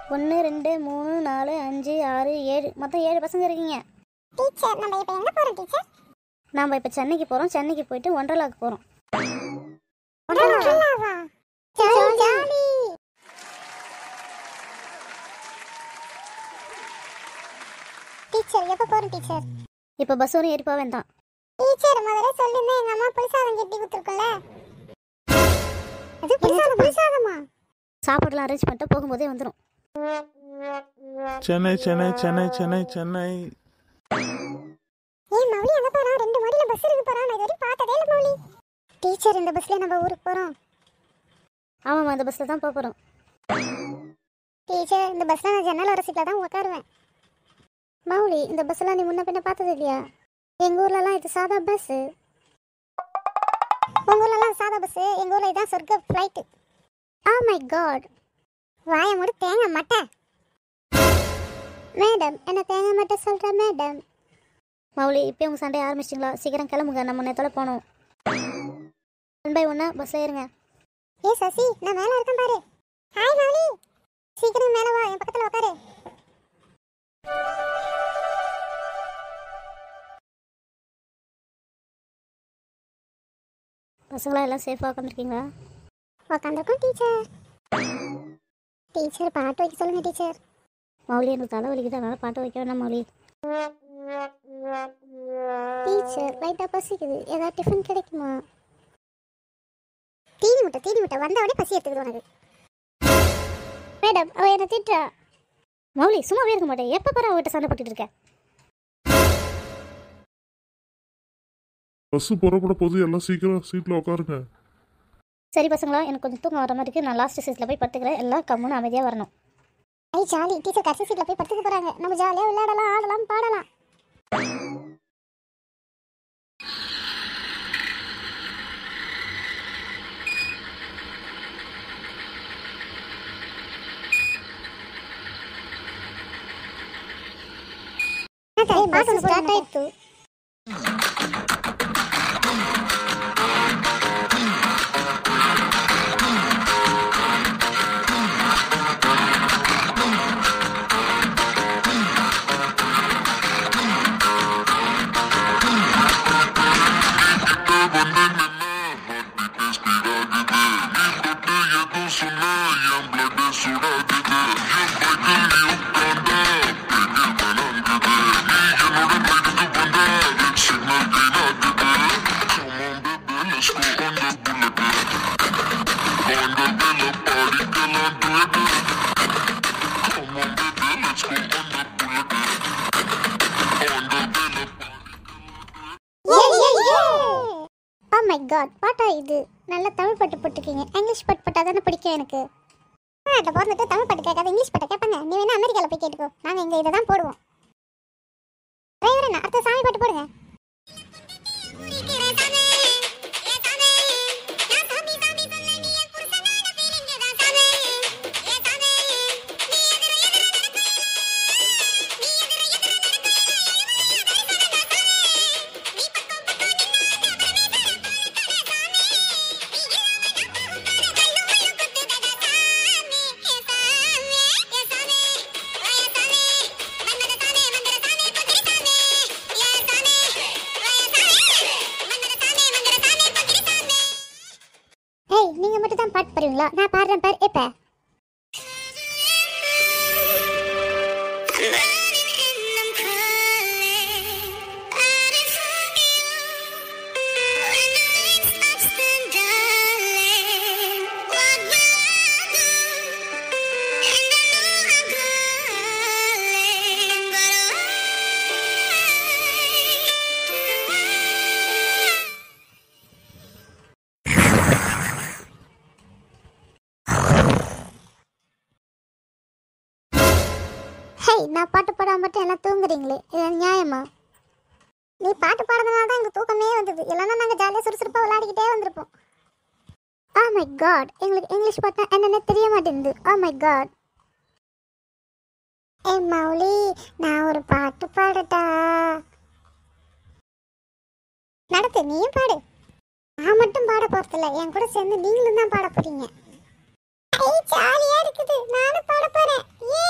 ஒன்று ரெண்டு மூணு நாலு அஞ்சு ஆறு ஏழு மொத்தம் ஏழு பசங்க இருக்கீங்க டீச்சர் நம்ம இப்போ எங்க போறோம் டீச்சர் நாம் இப்போ சென்னைக்கு போகிறோம் சென்னைக்கு போயிட்டு ஒண்டர்லாக்கு போகிறோம் ஒண்டர்லாவா ஜாலி ஜாலி டீச்சர் எப்போ போறோம் டீச்சர் இப்போ பஸ் வரும் ஏறி போக வேண்டாம் டீச்சர் முதல்ல சொல்லுங்க எங்க அம்மா புளிசாதம் கட்டி கொடுத்துருக்குல்ல அது புளிசாதம் புளிசாதமா சாப்பாடுலாம் அரேஞ்ச் பண்ணிட்டு போகும்போதே வந்துடும் சென்னை சென்னை சென்னை சென்னை சென்னை ஏய் மௌலி அங்க போறோம் ரெண்டு மாடியில பஸ் இருக்கு போறோம் நான் இது வரைக்கும் பார்த்ததே இல்ல மௌலி டீச்சர் இந்த பஸ்ல நம்ம ஊருக்கு போறோம் ஆமாம்மா அந்த பஸ்ஸில் தான் போக போகிறோம் டீச்சர் இந்த பஸ்ல நான் ஜன்னல் வர சீட்ல தான் உட்காருவேன் மௌலி இந்த பஸ்ஸெல்லாம் நீ முன்ன பின்ன பார்த்தது இல்லையா எங்கள் ஊர்லலாம் இது சாதா பஸ்ஸு உங்க ஊர்லலாம் சாதா பஸ் எங்க ஊர்ல இதான் சொர்க்க ஃப்ளைட் ஆ மை காட் வாய மூடு தேங்காய் மட்டை மேடம் என்ன தேங்காய் மட்டும் சொல்கிறேன் மேடம் மௌலி இப்போ உங்கள் சண்டை ஆரம்பிச்சிங்களா சீக்கிரம் கிளம்புங்க நம்ம நேரத்தோட போகணும் ஒன் பை ஒன்னாக பஸ்ஸில் ஏறுங்க ஏ சசி நான் மேல இருக்கேன் பாரு ஹாய் மௌலி சீக்கிரம் மேல வா என் பக்கத்துல உட்காரு பசங்களாம் எல்லாம் சேஃபாக உட்காந்துருக்கீங்களா உட்காந்துருக்கோம் டீச்சர் டீச்சர் பாட்டு வைக்க சொல்லுங்க டீச்சர் மௌலி எனக்கு தலை வலிக்குது அதனால் பாட்டு வைக்க வேணாம் மௌலி டீச்சர் லைட்டாக பசிக்குது ஏதாவது டிஃபன் கிடைக்குமா தீனி முட்டை தீனி முட்டை வந்த உடனே பசி எடுத்துக்குது உனக்கு மேடம் அவள் என்னை திட்டுறா மௌலி சும்மாவே இருக்க மாட்டேன் எப்போ பாரு அவகிட்ட சண்டை போட்டுட்டு இருக்க பஸ் புறப்பட போது எல்லாம் சீக்கிரம் சீட்ல உட்காருங்க சரி பசங்களா எனக்கு கொஞ்சம் தூக்கம் வர மாதிரி இருக்கு நான் லாஸ்ட் சீட்டில் போய் படுத்துக்கிறேன் எல்லாம் கம்முன்னு அமைதியாக வரணும் ஐ ஜாலி டீச்சர் கடைசி சீட்ல போய் படுத்துக்க போறாங்க நம்ம ஜாலியா விளையாடலாம் ஆடலாம் பாடலாம் பஸ் ஸ்டார்ட் ஆயிடுத்து ஓ மை காட் பாட்டா இது நல்ல தமிழ் பாட்டு போட்டிருக்கீங்க இங்கிலீஷ் பாட்டு போட்டா தானே பிடிக்கும் எனக்கு நாட்டில் பிறந்துட்டு தமிழ் பாட்டு கேட்காத இங்கிலீஷ் பாட்டை கேட்பாங்க நீ வேணா அமெரிக்காவில் போய் கேட்டுக்கோ நாங்கள் இங்கே இதை தான் போடுவோம் டிரைவர் என்ன அடுத்த சாமி பாட்டு போடுங்க ஏய் நீங்க மட்டும் தான் பாட்டு பாடுவீங்களா நான் பாடுறேன் பாரு இப்ப ஹேய் நான் பாட்டு பாடாம மட்டும் எல்லாம் தூங்குறீங்களே இது நியாயமா நீ பாட்டு பாடுறதுனால தான் எங்களுக்கு தூக்கமே வந்தது இல்லைன்னா நாங்கள் ஜாலியாக சுறுசுறுப்பாக விளையாடிக்கிட்டே வந்திருப்போம் ஆ மை காட் எங்களுக்கு இங்கிலீஷ் பார்த்தா என்னென்ன தெரிய மாட்டேங்குது ஆ மை காட் ஏ மௌலி நான் ஒரு பாட்டு பாடட்டா நடத்து நீயும் பாடு நான் மட்டும் பாட போறதில்ல என் கூட சேர்ந்து நீங்களும் தான் பாட போறீங்க ஐ ஜாலியா இருக்குது நானும் பாட போறேன் ஏ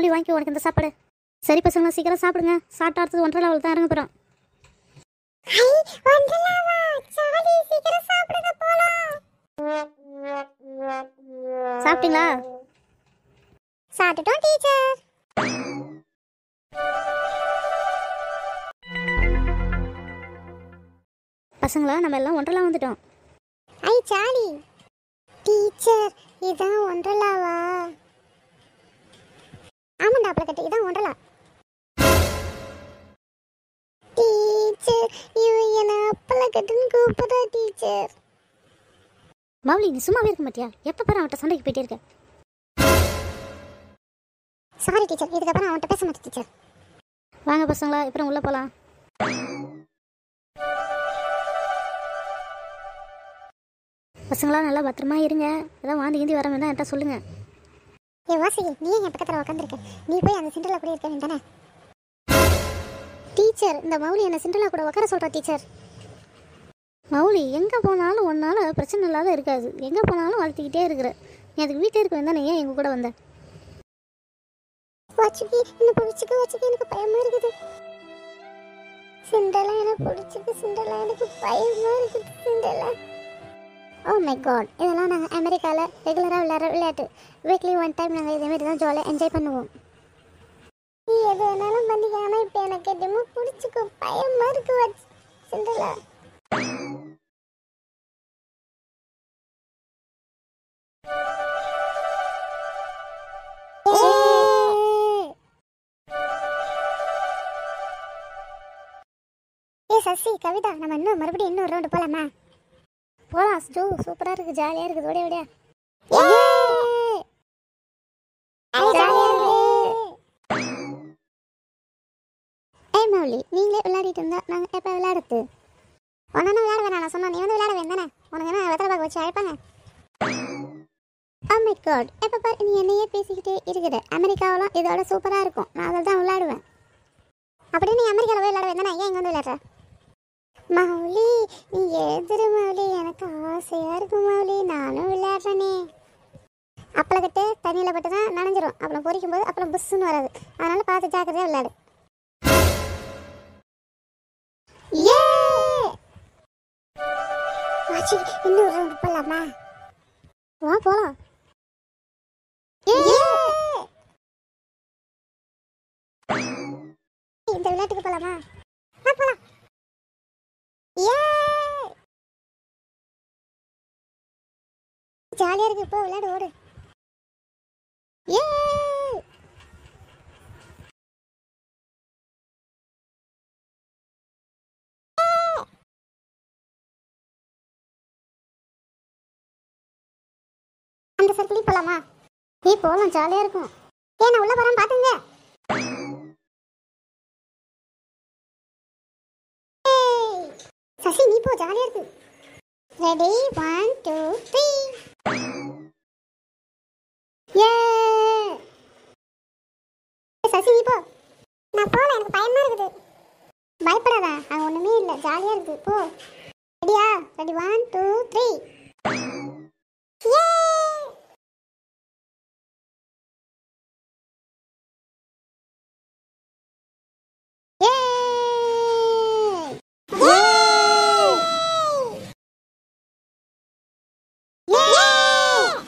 மௌலி வாங்கி உனக்கு இந்த சாப்பாடு சரி பசங்களா சீக்கிரம் சாப்பிடுங்க சாப்பிட்டு அடுத்தது ஒன்றரை லெவல் தான் இறங்க போகிறோம் ஐ வண்டலாவா சாலி சீக்கிரம் சாப்பிடுங்க போலாம் சாப்பிட்டீங்களா சாப்பிட்டுட்டோம் டீச்சர் பசங்களா நம்ம எல்லாம் ஒன்றரை வந்துட்டோம் ஐ சாலி டீச்சர் இதான் ஒன்றலாவா ஆமாண்டா அப்புறம் இதான் ஒன்றலா டீச்சர் இவன் என்ன அப்பல கட்டுன்னு கூப்பிடுறா டீச்சர் மௌலி நீ சும்மாவே இருக்க மாட்டியா எப்போ பாரு அவன்கிட்ட சண்டைக்கு போயிட்டே இருக்க சாரி டீச்சர் இதுக்கப்புறம் அவன்கிட்ட பேச மாட்டேன் டீச்சர் வாங்க பசங்களா இப்போ உள்ளே போகலாம் பசங்களா நல்லா பத்திரமா இருங்க ஏதாவது வாந்தி கிந்தி வர வேண்டாம் என்கிட்ட சொல்லுங்க ஏ வாசகி நீ என் பக்கத்தில் உட்காந்துருக்க நீ போய் அந்த சிண்டலா கூட இருக்க வேண்டானே டீச்சர் இந்த மௌலி என்ன சிண்டலா கூட உட்கார சொல்கிறா டீச்சர் மௌலி எங்கே போனாலும் ஒன்றால் பிரச்சனை இல்லாத இருக்காது எங்கே போனாலும் வளர்த்திக்கிட்டே இருக்கிற நீ அதுக்கு வீட்டில் இருக்க வேண்டாம் ஏன் எங்கள் கூட வந்த வாச்சுக்கி என்ன பிடிச்சிக்க வாச்சுக்கி எனக்கு பயமா இருக்குது சிண்டலா எனக்கு பிடிச்சிக்கு சிண்டலா எனக்கு பயமா இருக்குது சிண்டலா ஓ மை காட் இதெல்லாம் நாங்கள் அமெரிக்காவில் ரெகுலராக விளையாடுற விளையாட்டு வீக்லி ஒன் டைம் நாங்கள் இதேமாரி தான் ஜாலியாக என்ஜாய் பண்ணுவோம் நீ எது வேணாலும் பண்ணிக்க ஆனா இப்போ எனக்கு என்னமோ பிடிச்சிக்க பயமா இருக்கு வாச்சு சிண்டலா ஏ சசி கவிதா நம்ம இன்னும் மறுபடியும் இன்னொரு ரவுண்டு போலாமா போகலாம் ஜோ சூப்பராக இருக்குது ஜாலியாக இருக்குது ஓடியா ஓடியா ஏய் மௌலி நீங்களே விளையாடிட்டு இருந்தா நாங்க எப்ப விளையாடுறது ஒன்னு விளையாட வேணாம் நான் சொன்னா நீ வந்து விளையாட வேண்டானே உனக்கு என்ன வெத்தலை பாக்க வச்சு அழைப்பாங்க Oh my god எப்ப பாரு நீ என்னையே பேசிக்கிட்டே இருக்கிற அமெரிக்காவெல்லாம் இதோட சூப்பரா இருக்கும் நான் அதில் தான் விளையாடுவேன் அப்படியே நீ அமெரிக்காவில் போய் விளையாட வேண்டானே ஏன் இங்க வந்து விளையாடுற மௌலி நீ எழுதுரு மௌலி எனக்கு ஆசையா இருக்கு மௌலி நானும் விளையாடுறேனே அப்பளக்கட்டு தண்ணியில் பட்டு தான் நனைஞ்சிரும் அப்புறம் பொரிக்கும் போது அப்புறம் புஷ்ஷுன்னு வராது அதனால பார்த்து ஜாக்கிரதையா விளையாடு ஏ வாச்சி இன்னொரு ரவுண்ட் போலாமா வா போகலாம் ஏ இந்த விளையாட்டுக்கு போலாமா வா போலாம் ஏ ஜாலியா இருக்கு இப்போ விளையாடு ஓடு ஏ அந்த சர்க்கிள் போலாமா நீ போகலாம் ஜாலியாக இருக்கும் ஏன் நான் உள்ள போறேன் பாத்துங்க ஏய், சசி நீ போ ஜாலியா இருக்கு ரெடி ஒன் டூ த்ரீ ஏ சசி நீ போ நான் போல எனக்கு பயமா இருக்குது பயப்படாத அங்க ஒண்ணுமே இல்ல ஜாலியா இருக்கு போ ரெடியா ரெடி ஒன் டூ த்ரீ ஏ Yay! Yay! Yay!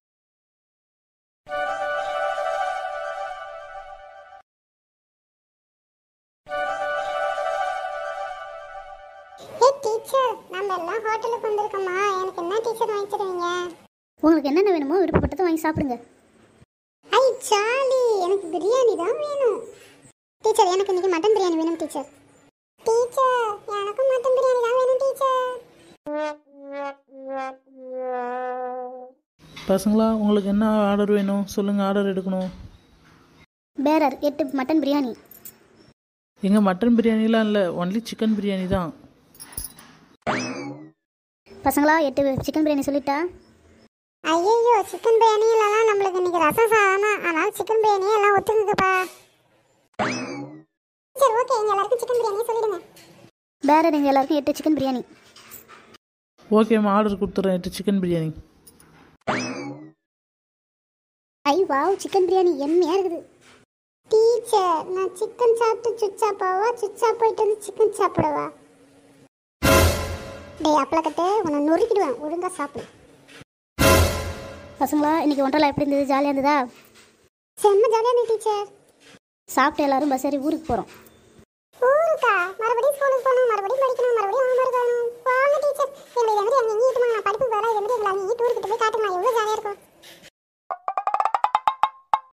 Hey teacher, நம்ம எல்லாம் ஹோட்டலுக்கு வந்திருக்கோமா எனக்கு என்ன டீச்சர் வாங்கி தருவீங்க உங்களுக்கு என்னென்ன வேணுமோ விருப்பப்பட்டதை வாங்கி சாப்பிடுங்க ஐ சாலி எனக்கு பிரியாணி தான் வேணும் டீச்சர் எனக்கு இன்னைக்கு மட்டன் பிரியாணி வேணும் டீச்சர் டீச்சர் எனக்கு மட்டன் பிரியாணி தான் வேணும் டீச்சர் பசங்களா உங்களுக்கு என்ன ஆர்டர் வேணும் சொல்லுங்கள் ஆர்டர் எடுக்கணும் பேரர் எட்டு மட்டன் பிரியாணி எங்க மட்டன் பிரியாணிலாம் இல்லை ஒன்லி சிக்கன் பிரியாணி தான் பசங்களா எட்டு சிக்கன் பிரியாணி சொல்லிட்டா ஐயோ சிக்கன் பிரியாணி இல்லைனா நம்மளுக்கு இன்னைக்கு ரசம் சாதம் தான் அதனால சிக்கன் பிரியாணியே எல்லாம் ஒத்துக்குங்கப்பா சரி ஓகே எங்க எல்லாருக்கும் சிக்கன் பிரியாணியே சொல்லிடுங்க பேரர் எங்கள் எல்லாருக்கும் எட்டு சிக்கன் பிரியாணி ஓகேம்மா ஆர்டர் கொடுத்துட்றேன் எட்டு சிக்கன் பிரியாணி ஐ வாவ் சிக்கன் பிரியாணி எம்மையாக இருக்குது டீச்சர் நான் சிக்கன் சாப்பிட்டு சுச்சா போவா சுச்சா போயிட்டு வந்து சிக்கன் சாப்பிடவா டேய் அப்பளக்கட்டு உன்னை நொறுக்கிடுவேன் ஒழுங்கா சாப்பிடு பசங்களா இன்னைக்கு ஒன்றரை எப்படி இருந்தது ஜாலியாக இருந்ததா செம்ம ஜாலியாக இருந்தது டீச்சர் சாப்பிட்டு எல்லாரும் பஸ் ஏறி ஊருக்கு போகிறோம் ஊருக்கா மறுபடியும் ஸ்கூலுக்கு போகணும் மறுபடியும் படிக்கணும் மறுபடியும் ஹோம்ஒர்க் வேணும் வாங்க டீச்சர் எங்களுக்கு எங்கிட்ட எங்க எங்கேயும் நான் படிப்பு பதிலாக எங்கிட்ட எங்களை அங்கேயும் டூருக்கு போய் காட்டுங்க எவ்வளோ ஜாலியாக இருக்கும்